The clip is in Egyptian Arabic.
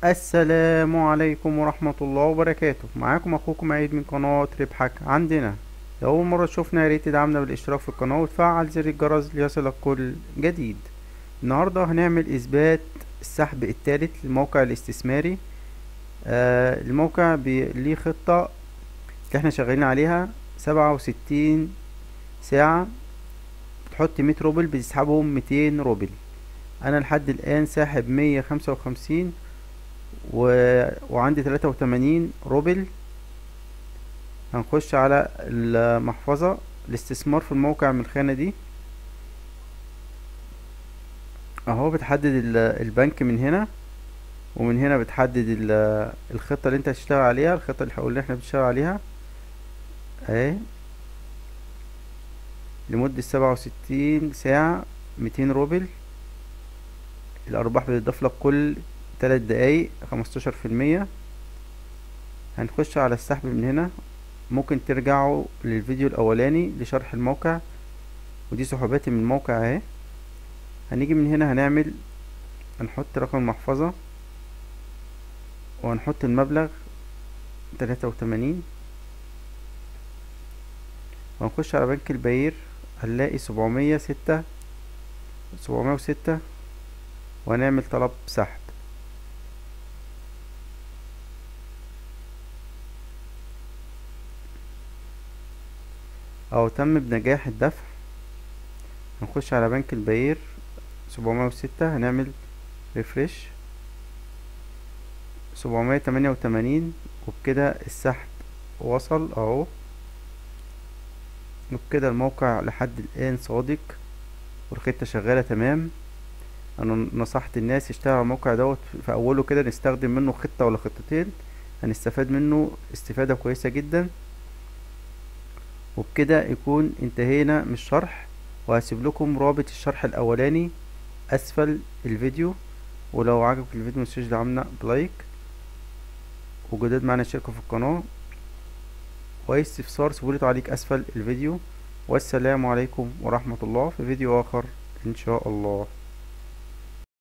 السلام عليكم ورحمة الله وبركاته معاكم اخوكم عيد من قناة ربحك عندنا لو اول مرة تشوفنا ياريت تدعمنا بالاشتراك في القناة وتفعل زر الجرس ليصلك كل جديد النهاردة هنعمل اثبات السحب الثالث للموقع الاستثماري آه الموقع بي- ليه خطة اللي احنا شغالين عليها سبعة وستين ساعة بتحط مية روبل بتسحبهم ميتين روبل انا لحد الان ساحب مية خمسة وخمسين و... وعندي تلاتة وتمانين روبل هنخش على المحفظة الاستثمار في الموقع من الخانة دي اهو بتحدد ال- البنك من هنا ومن هنا بتحدد ال- الخطة اللي انت هتشتغل عليها الخطة اللي اللي احنا بنشتغل عليها اهي لمدة سبعة وستين ساعة ميتين روبل الأرباح بتضاف لك كل تلات دقايق خمستاشر في المية هنخش على السحب من هنا ممكن ترجعوا للفيديو الأولاني لشرح الموقع ودي سحوباتي من الموقع اهي هنيجي من هنا هنعمل هنحط رقم المحفظة وهنحط المبلغ تلاتة وتمانين وهنخش على بنك البعير هنلاقي سبعمية ستة سبعمية وستة وهنعمل طلب سحب اهو تم بنجاح الدفع هنخش على بنك البعير سبعمية وستة هنعمل ريفرش سبعمية تمانية وتمانين وبكده السحب وصل اهو وبكده الموقع لحد الآن صادق والخطة شغالة تمام انا نصحت الناس يشتغلوا على الموقع دوت في اوله كده نستخدم منه خطة ولا خطتين هنستفاد منه استفادة كويسة جدا وبكده يكون انتهينا من الشرح وهسيب لكم رابط الشرح الاولاني اسفل الفيديو ولو عجبك الفيديو متنسوش دعمنا بلايك وجداد معنا اشتركوا في القناة واي استفسار سيبولي تعليق اسفل الفيديو والسلام عليكم ورحمة الله في فيديو اخر ان شاء الله